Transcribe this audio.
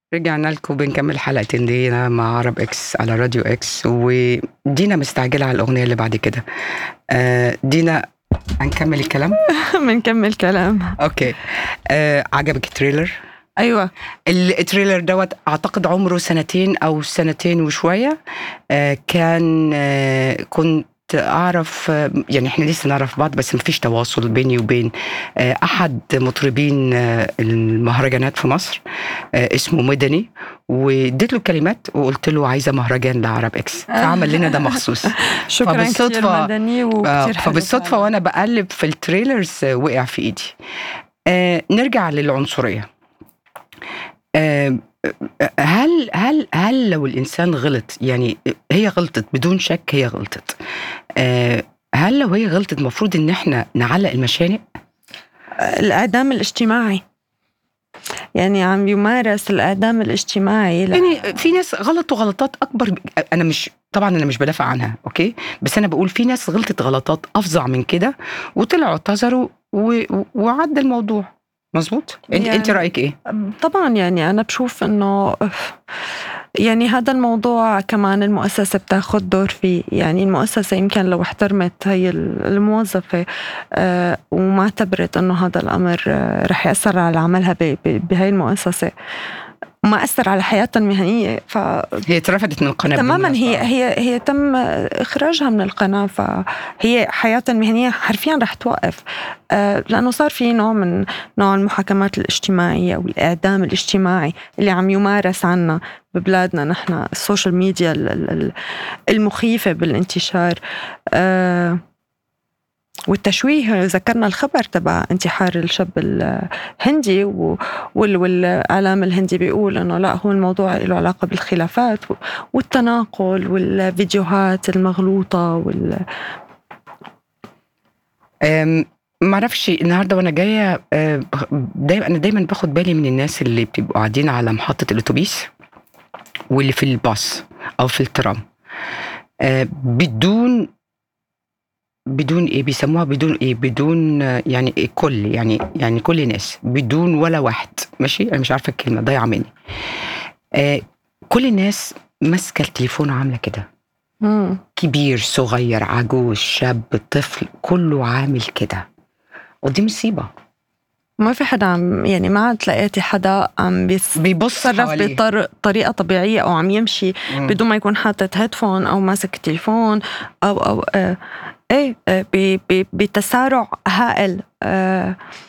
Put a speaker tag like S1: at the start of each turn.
S1: رجعنا لكم بنكمل حلقتين دينا مع عرب اكس على راديو اكس ودينا مستعجله على الاغنيه اللي بعد كده آه، دينا هنكمل الكلام
S2: بنكمل كلام
S1: اوكي آه، عجبك التريلر
S2: ايوه
S1: التريلر دوت اعتقد عمره سنتين او سنتين وشويه آه، كان آه، كنت اعرف آه، يعني احنا لسه نعرف بعض بس مفيش تواصل بيني وبين آه، احد مطربين آه، المهرجانات في مصر آه، اسمه مدني واديت له الكلمات وقلت له عايزه مهرجان لعرب اكس فعمل لنا ده مخصوص
S2: شكرا كثير
S1: فبالصدفة-
S2: مدني
S1: آه،
S2: وكثير حلو
S1: فبالصدفه
S2: فعلاً.
S1: وانا بقلب في التريلرز آه، وقع في ايدي آه، نرجع للعنصريه آه، هل هل هل لو الانسان غلط يعني هي غلطت بدون شك هي غلطت آه، هل لو هي غلطت المفروض ان احنا نعلق المشانق
S2: الاعدام الاجتماعي يعني عم يمارس الاعدام الاجتماعي لا.
S1: يعني في ناس غلطوا غلطات اكبر ب- انا مش طبعا انا مش بدافع عنها اوكي بس انا بقول في ناس غلطت غلطات افظع من كده وطلعوا اعتذروا و- و- وعدى الموضوع مظبوط انت
S2: يعني-
S1: انت رايك ايه
S2: طبعا يعني انا بشوف انه يعني هذا الموضوع كمان المؤسسة بتاخد دور فيه يعني المؤسسة يمكن لو احترمت هي الموظفة آه، وما اعتبرت انه هذا الامر آه، رح يأثر على عملها ب- ب- بهاي المؤسسة ما أثر على حياتها المهنية ف
S1: هي اترفدت من القناه
S2: تماما هي
S1: بالمناسبة.
S2: هي هي تم اخراجها من القناه فهي حياتها المهنيه حرفيا رح توقف آه، لانه صار في نوع من نوع المحاكمات الاجتماعيه او الاعدام الاجتماعي اللي عم يمارس عنا ببلادنا نحن السوشيال ميديا ال- ال- ال- المخيفه بالانتشار آه، والتشويه ذكرنا الخبر تبع انتحار الشاب الهندي و- وال- والاعلام الهندي بيقول انه لا هو الموضوع له علاقه بالخلافات والتناقل والفيديوهات المغلوطه وال
S1: أم، ما اعرفش النهارده وانا جايه أه، دايما انا دايما باخد بالي من الناس اللي بتبقوا قاعدين على محطه الاتوبيس واللي في الباص او في الترام أه، بدون بدون ايه بيسموها بدون ايه بدون آه، يعني إيه كل يعني يعني كل الناس بدون ولا واحد ماشي انا مش عارفه الكلمه ضايعه مني أه، كل الناس ماسكه التليفون عامله كده
S2: مم.
S1: كبير صغير عجوز شاب طفل كله عامل كده ودي مصيبه
S2: ما في حدا عم يعني ما عاد لقيتي حدا عم
S1: بيبص
S2: بيتصرف
S1: حواليه.
S2: بطريقه طبيعيه او عم يمشي
S1: مم.
S2: بدون ما يكون حاطط هيدفون او ماسك التليفون او او آه ايه آه ب- ب- بتسارع هائل آه